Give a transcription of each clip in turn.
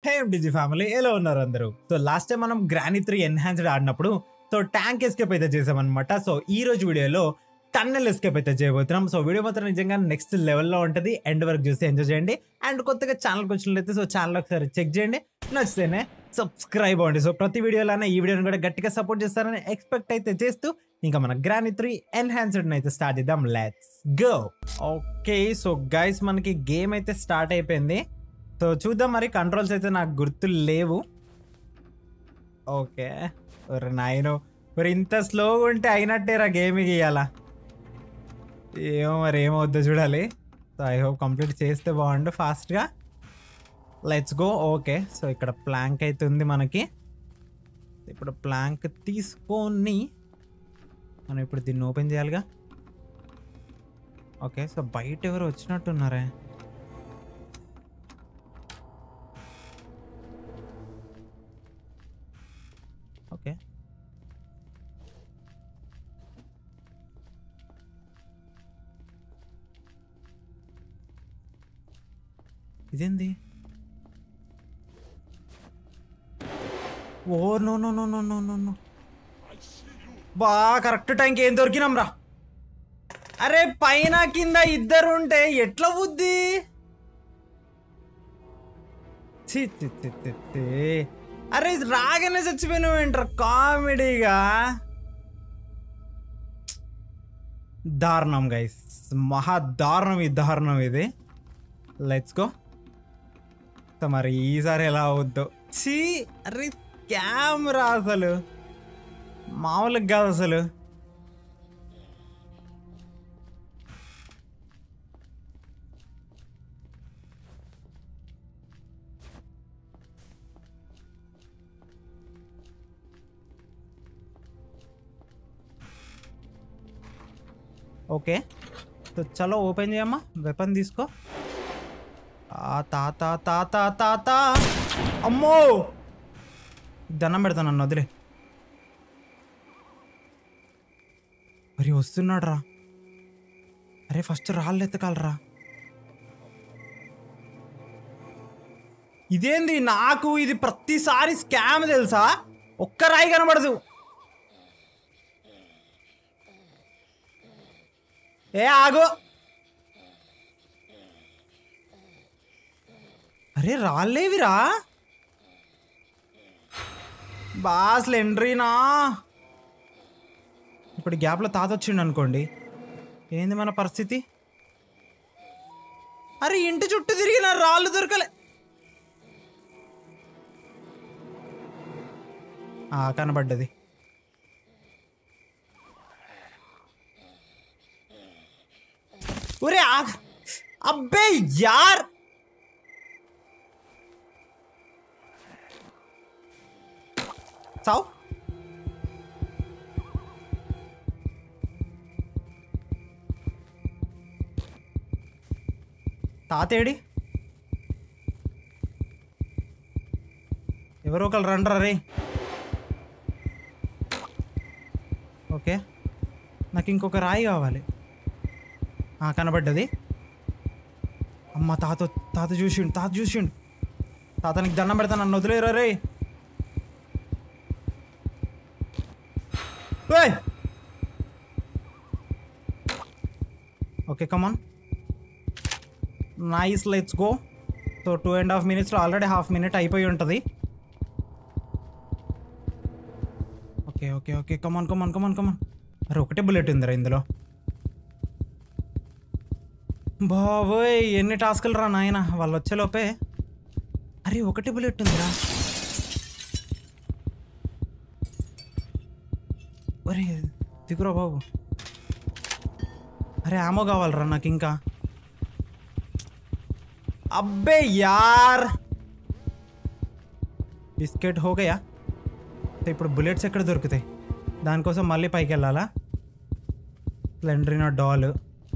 హే డిజి family ఎలా ఉన్నారు అందరూ సో లాస్ట్ టైం మనం గ్రానీ త్రీ ఎన్హాన్స్డ్ ఆడినప్పుడు సో ట్యాంక్ ఎస్కేప్ అయితే చేసామన్నమాట సో ఈ రోజు వీడియోలో టన్నెల్ ఎస్కేప్ అయితే చేయబోతున్నాం సో వీడియో మాత్రం నిజంగా నెక్స్ట్ లెవెల్లో ఉంటుంది ఎండ్ వరకు చూసి ఎంజాయ్ చేయండి అండ్ కొత్తగా ఛానల్కి వచ్చినట్లయితే సో ఛానల్ ఒకసారి చెక్ చేయండి నచ్చితేనే సబ్స్క్రైబ్ అవ్వండి సో ప్రతి వీడియోలోనే ఈ వీడియోని కూడా గట్టిగా సపోర్ట్ చేస్తారని ఎక్స్పెక్ట్ అయితే చేస్తూ ఇంకా మన గ్రానీ త్రీ ఎన్హాన్స్డ్ అయితే స్టార్ట్ చేద్దాం let's go okay so guys మనకి గేమ్ అయితే స్టార్ట్ అయిపోయింది సో చూద్దాం మరి కంట్రోల్స్ అయితే నాకు గుర్తు లేవు ఓకే ఒరే నాయను మరి ఇంత స్లోగా ఉంటే అయినట్టేరా గేమ్ గీయాలా ఏమో మరి ఏమవుద్దో చూడాలి సో ఐ హోప్ కంప్లీట్ చేస్తే బాగుండు ఫాస్ట్గా లెట్స్ గో ఓకే సో ఇక్కడ ప్లాంక్ అయితే ఉంది మనకి ఇప్పుడు ప్లాంక్ తీసుకొని మనం ఇప్పుడు దీన్ని ఓపెన్ చేయాలిగా ఓకే సో బయట ఎవరు వచ్చినట్టున్నారే ఓకే ఇదేంది oh no no no no no no no బా కరెక్ట్ టైంకి ఏం దొరికినాం రా అరే పైన కింద ఇద్దరు ఉంటే ఎట్లా బుద్ధి ఛీ, ఛీ, ఛీ, ఛీ, ఛీ. అరే ఇది రాగానే చచ్చిపోయినావు ఏంట్రా కామెడీగా దారుణం గైస్ మహా దారుణం ఈ దారుణం ఇది లెట్స్ గో సో మరి ఈసారి ఎలా అవుద్దో ఛీ అరే కెమెరా అసలు మామూలుగా కాదు అసలు ఓకే సో చలో ఓపెన్ చేయమ్మా వెపన్ తీసుకో ఆ తాత తాత తాత అమ్మో దండం పెడతాను నన్ను వదిలే మరి వస్తున్నాడు రా అరే ఫస్ట్ రాళ్ళు ఎత్తకాలరా ఇదేంది నాకు ఇది ప్రతిసారి స్కామ్ తెలుసా ఒక్క రాయి కనబడదు ఏ ఆగు అరే రాలేవిరా బాస్లు ఎంట్రీనా ఇప్పుడు గ్యాప్లో తాత వచ్చిండు అనుకోండి ఏంది మన పరిస్థితి అరే ఇంటి చుట్టూ తిరిగిన రాళ్ళు దొరకలే ఆ, కనబడ్డది ఒరే ఆ- అబ్బే యార్ చావు తాతేడి ఎవరో ఒకరు రండ్రా రే ఓకే నాకు ఇంకొక రాయి కావాలి ఆ, కనబడ్డది అమ్మ తాత తాత చూసిండు తాత చూసిండు తాత నీకు దండం పెడతా నన్ను వదిలేరా రే ఓయ్ okay come on nice let's go so two and half మినిట్స్లో ఆల్రెడీ హాఫ్ మినిట్ అయిపోయి ఉంటుంది okay okay okay come on come on come on come on అరే ఒకటే బుల్లెట్ ఉందిరా ఇందులో బాబోయ్ ఎన్ని టాస్కులు రా నాయన వాళ్ళు వచ్చేలోపే అరే ఒకటే బుల్లెట్ ఉందిరా ఒరే దిగురా బాబు అరే ఆమో కావాలరా నాకు ఇంకా అబ్బే యార్ బిస్కెట్ హోగయా ఇప్పుడు బుల్లెట్స్ ఎక్కడ దొరుకుతాయి దానికోసం మళ్ళీ పైకి వెళ్ళాలా స్లెండ్రినా డాల్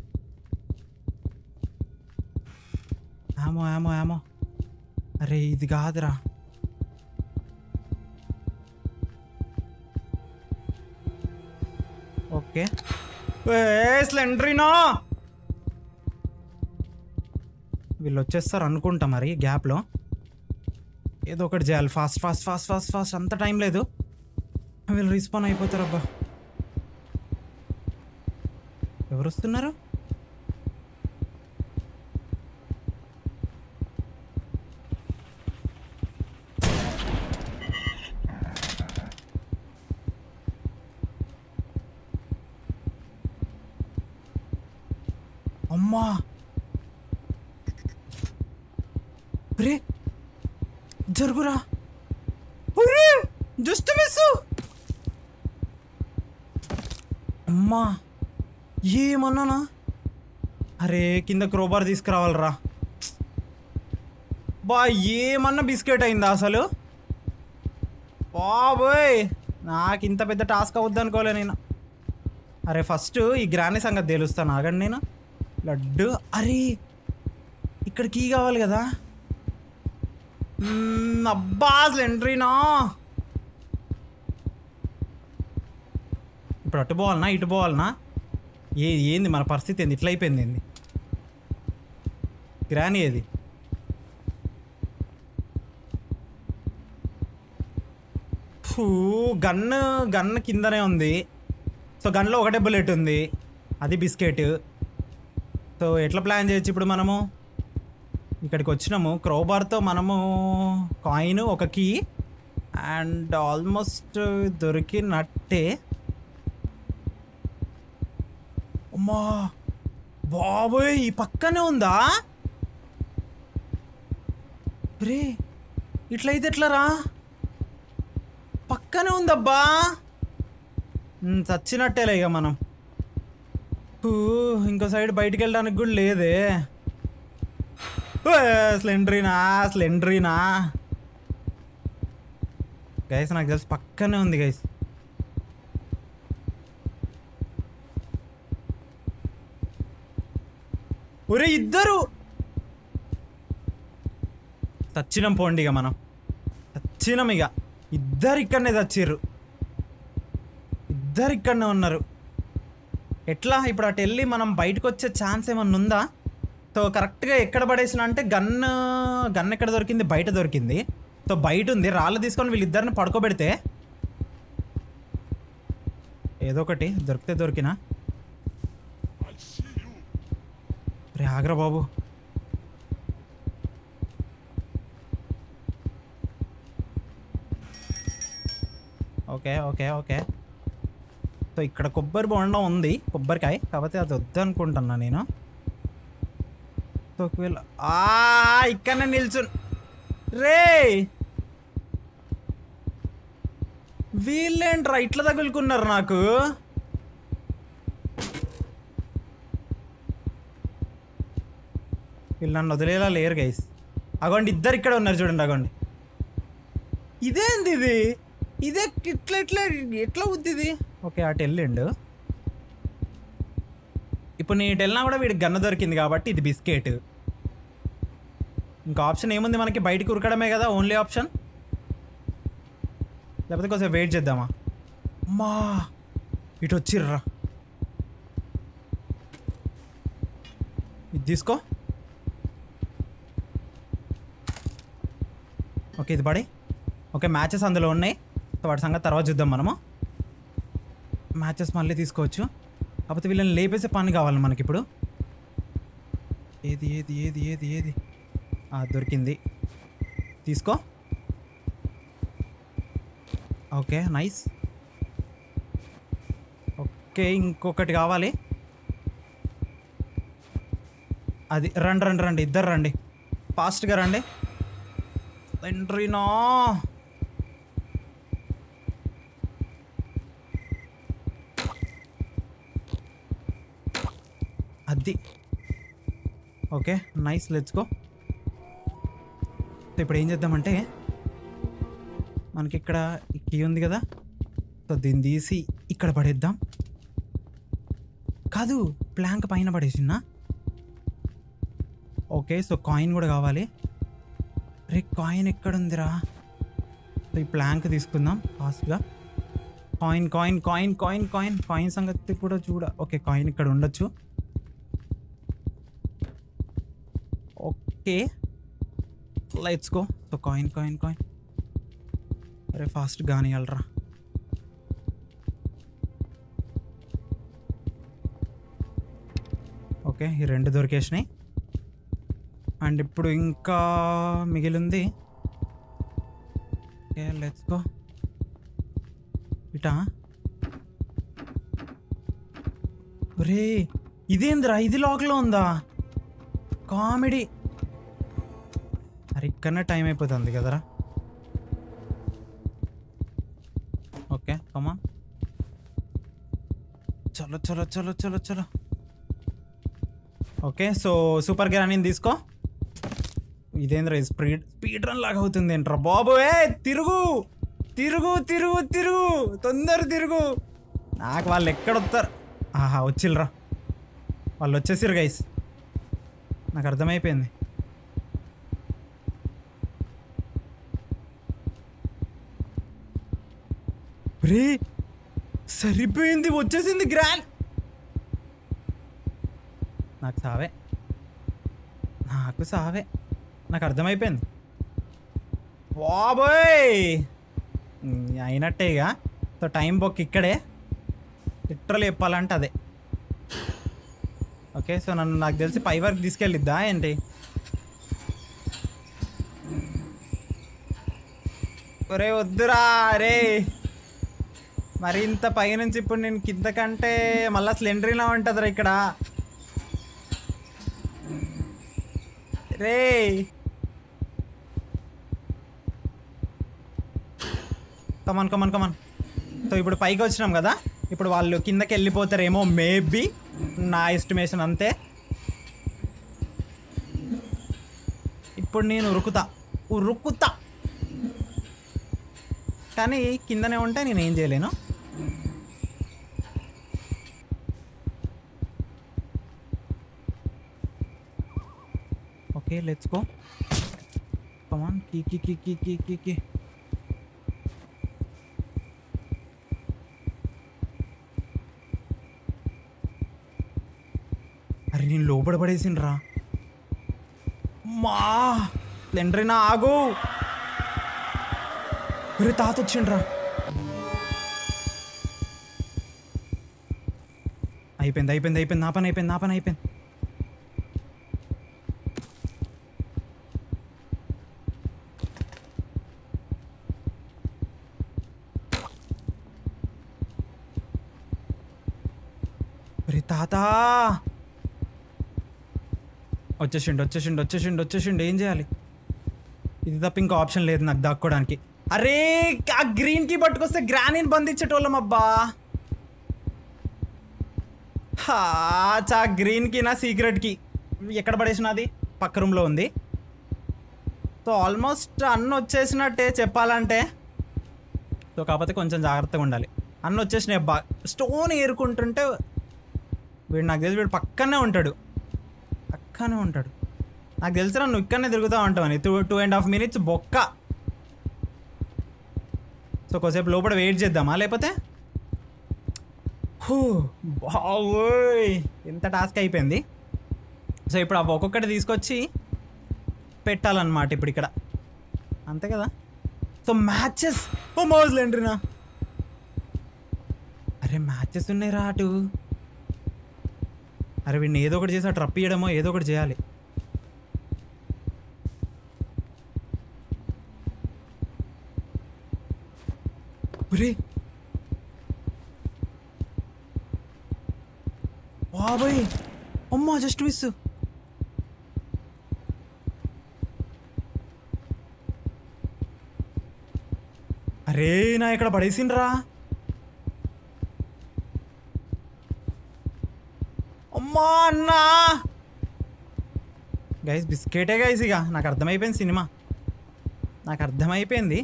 ఆమో ఆమో ఆమో అరే ఇది కాదురా ఓకే ఏ స్లెండ్రినా వీళ్ళు వచ్చేస్తారు అనుకుంటా మరి గ్యాప్లో ఏదో ఒకటి చేయాలి fast fast fast fast fast అంత టైం లేదు వీళ్ళు రిస్పాన్ అయిపోతారు అబ్బా ఎవరు వస్తున్నారు అమ్మా రే జరుగురా ఒరే జస్ట్ మిస్ అమ్మా ఏమన్నానా అరే కింద క్రోబార్ తీసుకురావాలరా బా ఏమన్నా బిస్కెట్ అయిందా అసలు బాబోయ్ నాకు ఇంత పెద్ద టాస్క్ అవుద్ది అనుకోలే నేను అరే ఫస్ట్ ఈ గ్రాని సంగతి తెలుస్తాను ఆగండి నేను లడ్డు అరే ఇక్కడ కీ కావాలి కదా మ్మ్, అబ్బా అసలు ఎంట్రీనా ఇప్పుడు అటు పోవాలనా ఇటు పోవాలనా ఏ ఏంది మన పరిస్థితి ఏంది ఇట్లా అయిపోయింది ఏంది గ్రాని ఏది ఫూ గన్ గన్ కిందనే ఉంది సో గన్లో ఒకటే బుల్లెట్ ఉంది అది బిస్కెట్ సో ఎట్లా ప్లాన్ చేయొచ్చు ఇప్పుడు మనము ఇక్కడికి వచ్చినాము క్రోబార్తో మనము కాయిన్ ఒక కీ అండ్ ఆల్మోస్ట్ దొరికినట్టే అమ్మా బాబోయ్ ఈ పక్కనే ఉందా రే ఇట్లయితే ఎట్లరా పక్కనే ఉందబ్బా ఉమ్, చచ్చినట్టేలే ఇక మనం ఊ, ఇంకో సైడ్ బయటికి వెళ్ళడానికి కూడా లేదే స్లెండ్రీనా స్లెండ్రీనా గైస్ నాకు తెలిసి పక్కనే ఉంది గైస్ ఒరే ఇద్దరు చచ్చినాం పోండి ఇక మనం చచ్చినాం ఇక ఇద్దరు ఇక్కడనే చచ్చిర్రు ఇద్దరు ఇక్కడనే ఉన్నారు ఎట్లా ఇప్పుడు అటు వెళ్ళి మనం బయటకు వచ్చే ఛాన్స్ ఏమన్నా ఉందా సో కరెక్ట్గా ఎక్కడ పడేసిన అంటే గన్ గన్ ఎక్కడ దొరికింది బయట దొరికింది సో బయట ఉంది రాళ్ళు తీసుకొని వీళ్ళిద్దరిని పడుకోబెడితే ఏదో ఒకటి దొరికితే దొరికినా రే ఆగ్రా బాబు ఓకే ఓకే ఓకే సో ఇక్కడ కొబ్బరి బొండం ఉంది కొబ్బరికాయ కాకపోతే అది వద్దు అనుకుంటున్నా నేను సో ఒకవేళ ఆ ఇక్కడనే నిల్చుని రే వీళ్ళేంట్రా ఇట్లా తగులుకున్నారు నాకు వీళ్ళు నన్ను వదిలేలా లేరు గైస్ అగోండి ఇద్దరు ఇక్కడ ఉన్నారు చూడండి అగోండి ఇదేంది ఇది ఇదే ఇట్లా ఇట్లా ఎట్లా ఉంది ఇది ఓకే అటు వెళ్ళిండు ఇప్పుడు నేను ఇటు వెళ్ళినా కూడా వీడికి గన్న దొరికింది కాబట్టి ఇది బిస్కెట్ ఇంకా ఆప్షన్ ఏముంది మనకి బయటికి ఉరకడమే కదా ఓన్లీ ఆప్షన్ లేకపోతే కొంచెం వెయిట్ చేద్దామా అమ్మా ఇటు వచ్చిర్రా ఇది తీసుకో ఓకే ఇది పడి ఓకే మ్యాచెస్ అందులో ఉన్నాయి సో వాటి సంగతి తర్వాత చూద్దాం మనము మ్యాచెస్ మళ్ళీ తీసుకోవచ్చు కాకపోతే వీళ్ళని లేపేసే పని కావాలి మనకి ఇప్పుడు ఏది ఏది ఏది ఏది ఏది ఆ, దొరికింది తీసుకో ఓకే నైస్ ఓకే ఇంకొకటి కావాలి అది రండి రండి రండి ఇద్దరు రండి ఫాస్ట్గా రండి ఎంట్రీనా అది okay nice let's go so ఇప్పుడు ఏం చేద్దామంటే మనకి ఇక్కడ ఈ కీ ఉంది కదా సో దీన్ని తీసి ఇక్కడ పడేద్దాం కాదు ప్లాంక్ పైన పడేసిన్నా ఓకే సో కాయిన్ కూడా కావాలి రే కాయిన్ ఎక్కడుందిరా సో ఈ ప్లాంక్ తీసుకుందాం ఫాస్ట్గా coin coin coin coin coin coin సంగతి కూడా చూడ ఓకే కాయిన్ ఇక్కడ ఉండొచ్చు okay let's go so coin coin coin అరే ఫాస్ట్ కానియాలరా ఓకే ఈ రెండు దొరికేసినాయి అండ్ ఇప్పుడు ఇంకా మిగిలింది ఓకే లెట్స్ గో ఇటా ఒరే ఇదేందిరా ఇది లాక్లో ఉందా కామెడీ అరే ఇక్కడనే టైం అయిపోతుంది కదరా ఓకే కమా చలో చలో చలో చలో చలో ఓకే సో సూపర్ గ్రానీని తీసుకో ఇదేంద్రా స్పీడ్ స్పీడ్ రన్ లాగా అవుతుంది ఏంట్రా బాబు ఏ తిరుగు తిరుగు తిరుగు తిరుగు తొందర తిరుగు నాకు వాళ్ళు ఎక్కడొస్తారు ఆహా వచ్చిల్రా వాళ్ళు వచ్చేసిరు గైస్ నాకు అర్థమైపోయింది రే సరిపోయింది వచ్చేసింది గ్రాండ్ నాకు సావే నాకు సావే నాకు అర్థమైపోయింది బాబోయ్ ఉమ్, అయినట్టే ఇక సో టైం బొక్ ఇక్కడే లిటరల్ చెప్పాలంటే అదే ఓకే సో నన్ను నాకు తెలిసి పై వరకు తీసుకెళ్ళిద్దా ఏంటి ఒరే వద్దురా రే మరి ఇంత పైనుంచి ఇప్పుడు నేను కింద కంటే మళ్ళా స్లెండరీలా ఉంటుందిరా ఇక్కడ రే కమన్ కమన్ కమన్ సో ఇప్పుడు పైకి వచ్చినాం కదా ఇప్పుడు వాళ్ళు కిందకి వెళ్ళిపోతారేమో మేబీ నా ఎస్టిమేషన్ అంతే ఇప్పుడు నేను ఉరుకుతా ఉరుకుతా కానీ కిందనే ఉంటే నేను ఏం చేయలేను okay let's go come on key key key key key key key అరే నేను లోపల పడేసిండ్రా మా లెండ్రినా ఆగు ఒరే తాత వచ్చిండ్రా అయిపోయింది అయిపోయింది అయిపోయింది నా పని అయిపోయింది నా పని అయిపోయింది ఒరే తాత వచ్చేసిండు వచ్చేసిండు వచ్చేసిండు వచ్చేసిండు ఏం చేయాలి ఇది తప్ప ఇంకా ఆప్షన్ లేదు నాకు దాక్కోవడానికి అరే ఆ గ్రీన్ కి పట్టుకొస్తే గ్రానీని బంధించేటోళ్ళం అబ్బా హా, చా గ్రీన్ కి నా సీక్రెట్ కి ఎక్కడ పడేసినది పక్క రూమ్లో ఉంది సో ఆల్మోస్ట్ అన్న వచ్చేసినట్టే చెప్పాలంటే సో కాకపోతే కొంచెం జాగ్రత్తగా ఉండాలి అన్న వచ్చేసినాయి అబ్బా స్టోన్ ఏరుకుంటుంటే వీడు నాకు తెలిసి వీడు పక్కనే ఉంటాడు పక్కనే ఉంటాడు నాకు తెలిసినా నువ్వు ఇక్కడనే తిరుగుతూ ఉంటావని two two and half minutes బొక్క సో కొద్దిసేపు లోపల వెయిట్ చేద్దామా లేకపోతే హూ, బావోయ్ ఎంత టాస్క్ అయిపోయింది సో ఇప్పుడు ఆ ఒక్కొక్కటి తీసుకొచ్చి పెట్టాలన్నమాట ఇప్పుడు ఇక్కడ అంతే కదా సో మ్యాచెస్ ఓ మౌజ్ లేండ్రినా అరే మ్యాచెస్ ఉన్నాయి రా అటు అరే వీడిని ఏదో ఒకటి చేసి అటు రప్పియడమో ఏదో ఒకటి చేయాలి ఒరే బాబాయ్ అమ్మా జస్ట్ మిస్ అరే నా ఇక్కడ పడేసిండ్రా అమ్మా అన్నా గైస్ బిస్కెటే గైస్ ఇక నాకు అర్థమైపోయింది సినిమా నాకు అర్థమైపోయింది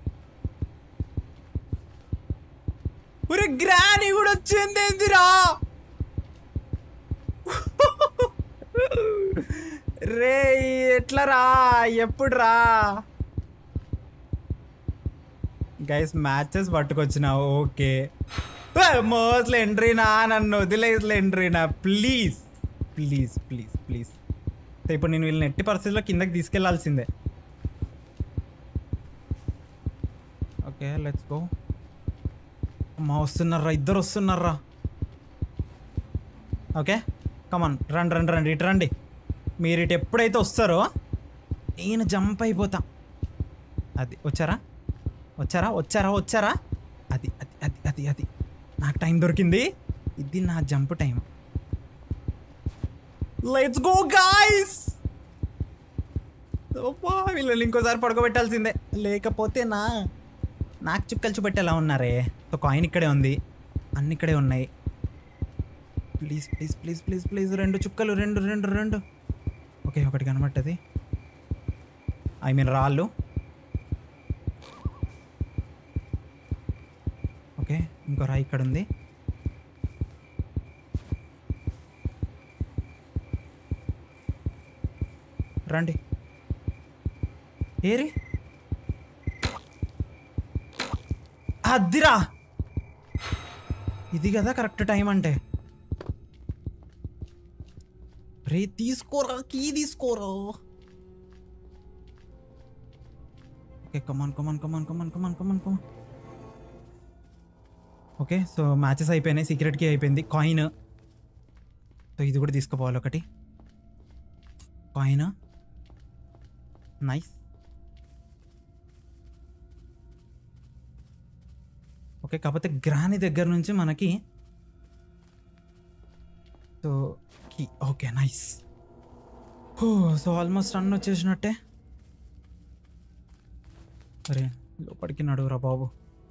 ఒరే గ్రాని కూడా వచ్చింది ఏందిరా రే ఎట్లా రా ఎప్పుడు రా గైస్ మ్యాచెస్ పట్టుకొచ్చినావు ఓకే మోస్ట్లీ ఎంట్రీనా నన్ను వదిలేసలే ఎంట్రీనా ప్లీజ్ ప్లీజ్ ప్లీజ్ ప్లీజ్ ఇప్పుడు నేను వీళ్ళని ఎట్టి పరిస్థితుల్లో కిందకి తీసుకెళ్లాల్సిందే ఓకే లెట్స్ గో అమ్మా వస్తున్నారా ఇద్దరు వస్తున్నారా ఓకే కమాన్ రండి రండి రండి ఇటు రండి మీరు ఇటు ఎప్పుడైతే వస్తారో నేను జంప్ అయిపోతా అది వచ్చారా వచ్చారా వచ్చారా వచ్చారా అది అది అది అది అది నాకు టైం దొరికింది ఇది నా jump time let's go guys వీళ్ళని ఇంకోసారి పడుకోబెట్టాల్సిందే లేకపోతే నా నాకు చుక్కలు చూపెట్టేలా ఉన్నారే ఒక కాయిన్ ఇక్కడే ఉంది అన్ని ఇక్కడే ఉన్నాయి please please please please please రెండు చుక్కలు రెండు రెండు రెండు ఓకే ఒకటి కనబట్టది ఐ మీన్ రాళ్ళు ఓకే ఇంకో రాయి ఇక్కడ ఉంది రండి ఏరి అద్దిరా ఇది కదా కరెక్ట్ టైం అంటే రే తీసుకోరా కీ తీసుకోరా okay come on come on come on come on come on come on come on okay so matches అయిపోయినాయి సీక్రెట్ కీ అయిపోయింది కాయిన్ సో ఇది కూడా తీసుకుపోవాలి ఒకటి కాయిన్ నైస్ ఓకే కాకపోతే గ్రాని దగ్గర నుంచి మనకి so key okay nice oh so almost run వచ్చేసినట్టే అరే లోపలికి నడువురా బాబు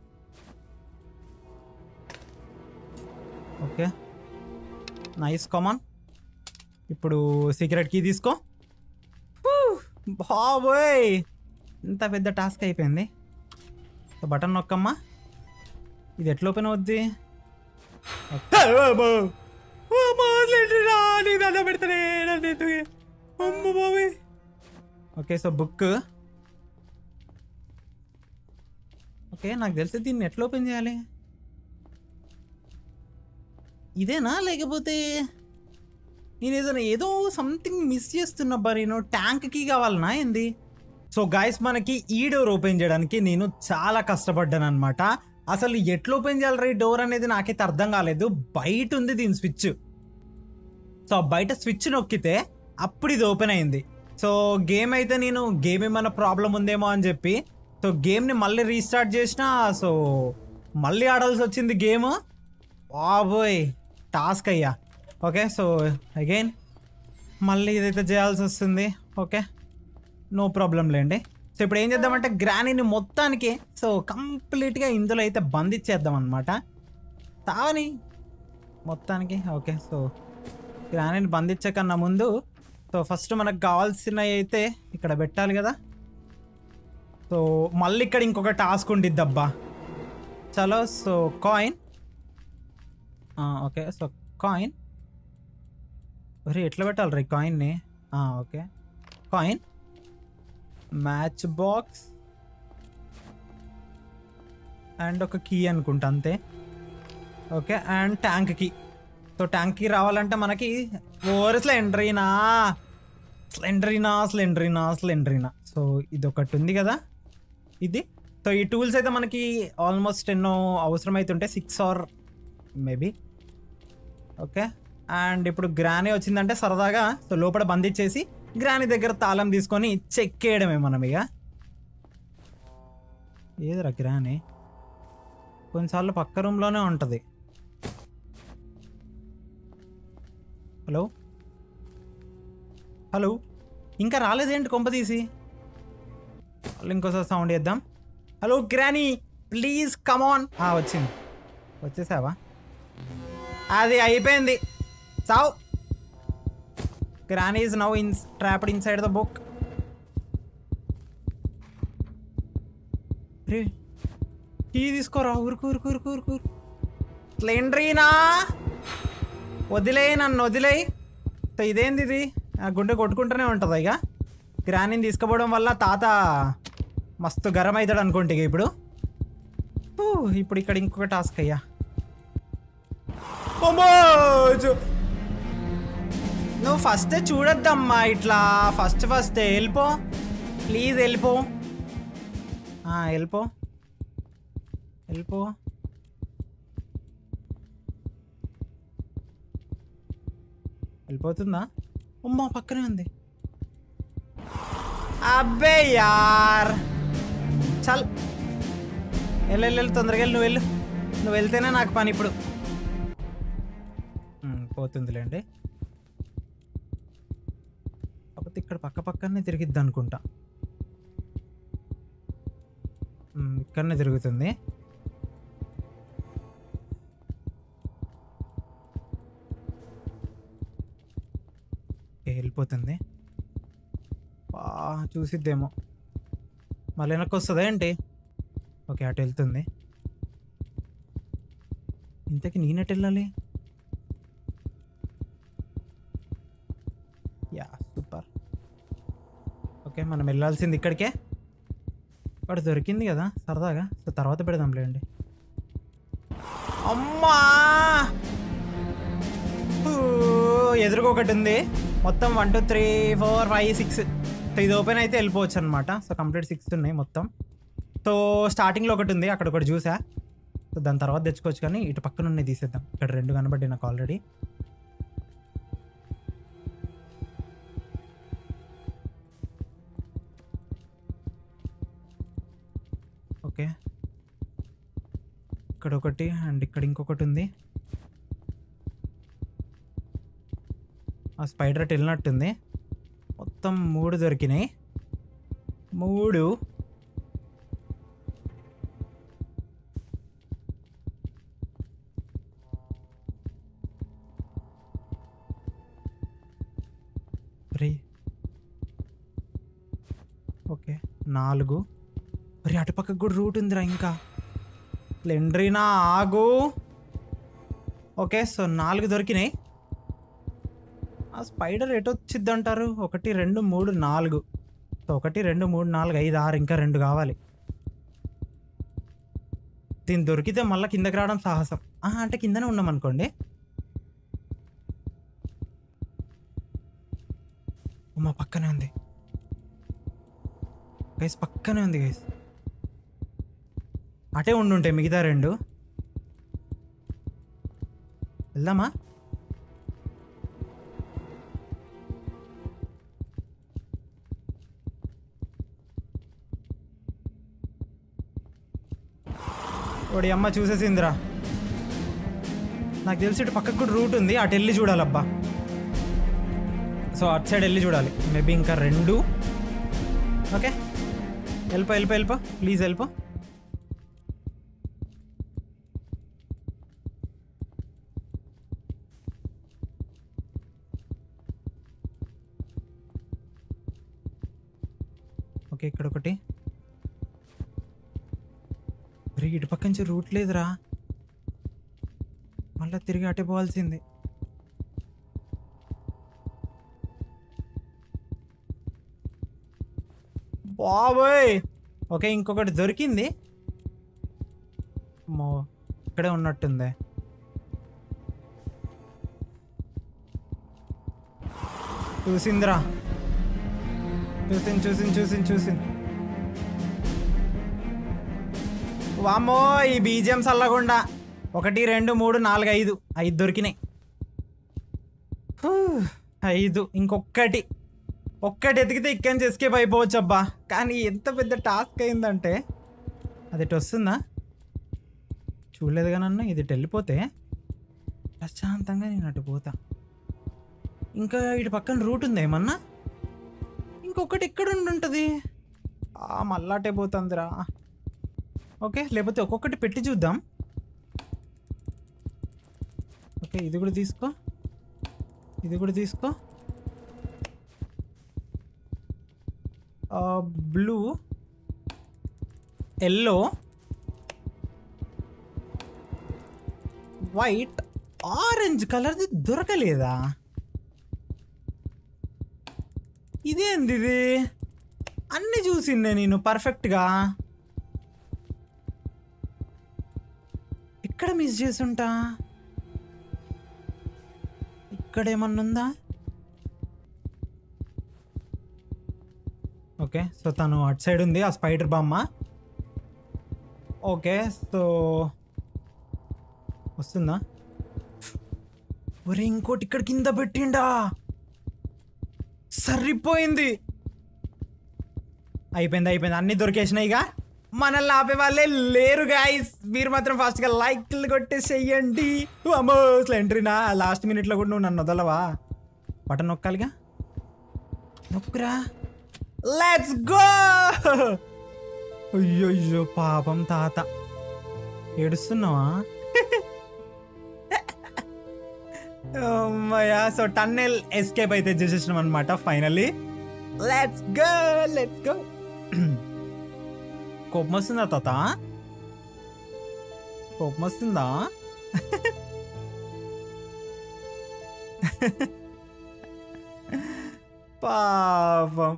ఓకే నైస్ కామన్ ఇప్పుడు సీక్రెట్ కీ తీసుకో హూ, బాబోయ్ ఇంత పెద్ద టాస్క్ అయిపోయింది సో బటన్ నొక్కమ్మా ఇది ఎట్లా ఓపెన్ అవుద్ది ఓకే సో బుక్ ఓకే నాకు తెలిసి దీన్ని ఎట్లా ఓపెన్ చేయాలి ఇదేనా లేకపోతే నేను ఏదైనా ఏదో సంథింగ్ మిస్ చేస్తున్నా బా నేను ట్యాంక్కి కావాలనా ఏంది సో గాయస్ మనకి ఈ డోర్ ఓపెన్ చేయడానికి నేను చాలా కష్టపడ్డాను అనమాట అసలు ఎట్లా ఓపెన్ చేయాలి డోర్ అనేది నాకైతే అర్థం కాలేదు బయట ఉంది దీని స్విచ్ సో ఆ బయట స్విచ్ నొక్కితే అప్పుడు ఇది ఓపెన్ అయింది సో గేమ్ అయితే నేను గేమ్ ఏమైనా ప్రాబ్లం ఉందేమో అని చెప్పి సో గేమ్ని మళ్ళీ రీస్టార్ట్ చేసిన సో మళ్ళీ ఆడాల్సి వచ్చింది గేమ్ బాబోయ్ టాస్క్ అయ్యా ఓకే సో అగైన్ మళ్ళీ ఇదైతే చేయాల్సి వస్తుంది ఓకే నో ప్రాబ్లం లేండి సో ఇప్పుడు ఏం చేద్దామంటే గ్రానీని మొత్తానికి సో కంప్లీట్గా ఇందులో అయితే బంధించేద్దాం అనమాట తావని మొత్తానికి ఓకే సో గ్రానీని బంధించే కన్నా ముందు సో ఫస్ట్ మనకు కావాల్సినవి అయితే ఇక్కడ పెట్టాలి కదా సో మళ్ళీ ఇక్కడ ఇంకొక టాస్క్ ఉండిద్ది అబ్బా చలో so coin okay so coin ఒరే ఎట్లా పెట్టాలి రే కాయిన్ని okay coin match box and ఒక కీ అనుకుంటా అంతే okay and tank key so ట్యాంక్కి రావాలంటే మనకి ఓవర్ స్లెండరీనా స్లెండరీనా స్లెండరీనా స్లెండరీనా సో ఇది ఒకటి ఉంది కదా ఇది సో ఈ టూల్స్ అయితే మనకి ఆల్మోస్ట్ ఎన్నో అవసరం అవుతుంటే six or maybe okay and ఇప్పుడు గ్రానీ వచ్చిందంటే సరదాగా సో లోపల బంధించేసి గ్రానీ దగ్గర తాళం తీసుకొని చెక్ చేయడమే మనం ఇక ఏదిరా గ్రానీ కొన్నిసార్లు పక్క రూమ్లోనే ఉంటుంది హలో హలో ఇంకా రాలేదేంటి కొంప తీసి మళ్ళీ ఇంకోసారి సౌండ్ చేద్దాం హలో గ్రానీ ప్లీజ్ కమాన్ వచ్చింది వచ్చేసావా అది అయిపోయింది so granny is now in trapped inside the book రే టీ తీసుకోరా ఊరుకు ఊరుకు ఊరుకు ఊరుకు ఊరుకు స్లెండ్రీనా వదిలే నన్ను వదిలేయి సో ఇదేంది ఇది ఆ గుండె కొట్టుకుంటూనే ఉంటుంది ఇక గ్రానీని తీసుకుపోవడం వల్ల తాత మస్తు గరం అవుతాడు అనుకుంటే ఇక ఇప్పుడు ఊ, ఇప్పుడు ఇక్కడ ఇంకొక టాస్క్ అయ్యా అమ్మో, చూ- నువ్వు ఫస్ట్ చూడొద్దమ్మా ఇట్లా ఫస్ట్ ఫస్ట్ వెళ్ళిపో ప్లీజ్ వెళ్ళిపో ఆ, వెళ్ళిపో వెళ్ళిపో వెళ్ళిపోతుందా అమ్మా పక్కనే ఉంది అబ్బే యార్ చల్ వెళ్ళు వెళ్ళు వెళ్ళు, తొందరగా వెళ్ళు నువ్వు వెళ్ళు నువ్వు వెళ్తేనే నాకు పని ఇప్పుడు ఉమ్, పోతుందిలేండి కాకపోతే ఇక్కడ పక్క పక్కనే తిరిగిద్ది అనుకుంటా ఉమ్, ఇక్కడనే తిరుగుతుంది ఓకే, వెళ్ళిపోతుంది బా చూసిద్దేమో మళ్ళీ వెనక్కి వస్తుందా ఏంటి ఓకే అటు వెళ్తుంది ఇంతకి నేనెటు వెళ్ళాలి యా సూపర్ ఓకే మనం వెళ్ళాల్సింది ఇక్కడికే వాడు దొరికింది కదా సరదాగా సో తర్వాత పెడదాంలేండి అమ్మా ఊ, ఎదురుగా ఒకటి ఉంది మొత్తం one two three four five six so ఇది ఓపెన్ అయితే వెళ్ళిపోవచ్చు అనమాట సో కంప్లీట్ సిక్స్ ఉన్నాయి మొత్తం సో స్టార్టింగ్లో ఒకటి ఉంది అక్కడ ఒకటి చూసా సో దాని తర్వాత తెచ్చుకోవచ్చు కానీ ఇటు పక్కన ఉన్నాయి తీసేద్దాం ఇక్కడ రెండు కనబడ్డాయి నాకు ఆల్రెడీ ఓకే ఇక్కడ ఒకటి అండ్ ఇక్కడ ఇంకొకటి ఉంది ఆ స్పైడర్ అటు వెళ్ళినట్టుంది మొత్తం మూడు దొరికినాయి మూడు రే ఓకే నాలుగు మరి అటుపక్కకు కూడా రూట్ ఉందిరా ఇంకా లెండ్రీనా ఆగు ఓకే సో నాలుగు దొరికినాయి ఆ స్పైడర్ ఎటు వచ్చింది అంటారు ఒకటి రెండు మూడు నాలుగు సో ఒకటి రెండు మూడు నాలుగు ఐదు ఆరు ఇంకా రెండు కావాలి దీన్ని దొరికితే మళ్ళీ కిందకి రావడం సాహసం ఆహా, అంటే కిందనే ఉన్నాం అనుకోండి మా పక్కనే ఉంది గైస్ పక్కనే ఉంది గైస్ అటే ఉండుంటాయి మిగతా రెండు వెళ్దామా ఓడి అమ్మ చూసేసిందిరా నాకు తెలిసి ఇటు పక్కకు కూడా రూట్ ఉంది అటు వెళ్ళి చూడాలబ్బా సో అటు సైడ్ వెళ్ళి చూడాలి మేబీ ఇంకా రెండు ఓకే వెళ్ళిపో వెళ్ళిపో వెళ్ళిపో ప్లీజ్ వెళ్ళిపో ఓకే ఇక్కడ ఒకటి మరి ఇటు పక్క నుంచి రూట్ లేదురా మళ్ళీ తిరిగి అటే పోవాల్సింది బాబోయ్ ఓకే ఇంకొకటి దొరికింది మో ఇక్కడే ఉన్నట్టుంది చూసిందిరా చూసింది చూసింది చూసింది చూసింది వామ్మో ఈ బీజిఎం చల్లకుండా ఒకటి రెండు మూడు నాలుగు ఐదు ఐదు దొరికినాయి హూ, ఐదు ఇంకొక్కటి ఒక్కటి ఎతికితే ఇక్కడి నుంచి ఎస్కేప్ అయిపోవచ్చు అబ్బా కానీ ఎంత పెద్ద టాస్క్ అయిందంటే అది ఇటు వస్తుందా చూడలేదు కానీ ఇది ఇటు వెళ్ళిపోతే ప్రశాంతంగా నేను అటు పోతా ఇంకా ఇటు పక్కన రూట్ ఉంది ఏమన్నా ఇంకొకటి ఎక్కడ ఉండుంటుంది ఆ మళ్ళాటే పోతుందిరా ఓకే లేకపోతే ఒక్కొక్కటి పెట్టి చూద్దాం ఓకే ఇది కూడా తీసుకో ఇది కూడా తీసుకో బ్లూ ఎల్లో వైట్ ఆరెంజ్ కలర్ది దొరకలేదా ఇదేంది ఇది అన్ని చూసిండే నేను పర్ఫెక్ట్గా ఎక్కడ మిస్ చేసుంటా ఇక్కడ ఏమన్నా ఉందా ఓకే సో తను అటు సైడ్ ఉంది ఆ స్పైడర్ బొమ్మ ఓకే సో వస్తుందా ఒరే ఇంకోటి ఇక్కడ కింద పెట్టిండా సరిపోయింది అయిపోయింది అయిపోయింది అన్ని దొరికేసినాయి ఇక మనల్ని ఆపే వాళ్ళే లేరు గాయస్ మీరు మాత్రం ఫాస్ట్ గా లైక్లు కొట్టేసేయండి అమ్మో అసలు ఎంట్రీనా లాస్ట్ మినిట్ లో కూడా నువ్వు నన్ను వదలవా బటన్ నొక్కాలిగా నొక్కురా లెట్స్ గో అయ్యో అయ్యో పాపం తాత ఏడుస్తున్నావా అమ్మయ్యా సో టన్నెల్ ఎస్కేప్ అయితే చేసేసినాం అనమాట finally let's go let's go కోపం వస్తుందా తాత కోపం వస్తుందా పాపం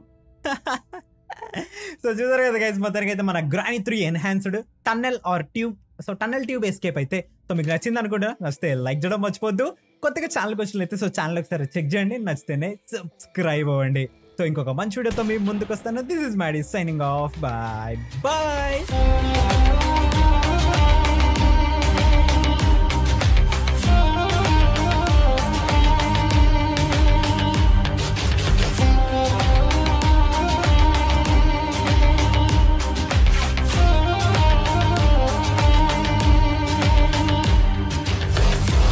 సో చూసారు కదా గైస్ మొత్తానికి అయితే మన granny three enhanced tunnel or tube so tunnel tube escape అయితే సో మీకు నచ్చింది అనుకుంటా నచ్చితే లైక్ చేయడం మర్చిపోద్దు కొత్తగా ఛానల్కి వచ్చినట్లయితే సో ఛానల్ ఒకసారి చెక్ చేయండి నచ్చితేనే సబ్స్క్రైబ్ అవ్వండి సో ఇంకొక మంచి వీడియోతో మీ ముందుకు వస్తాను this is Maddy signing off bye bye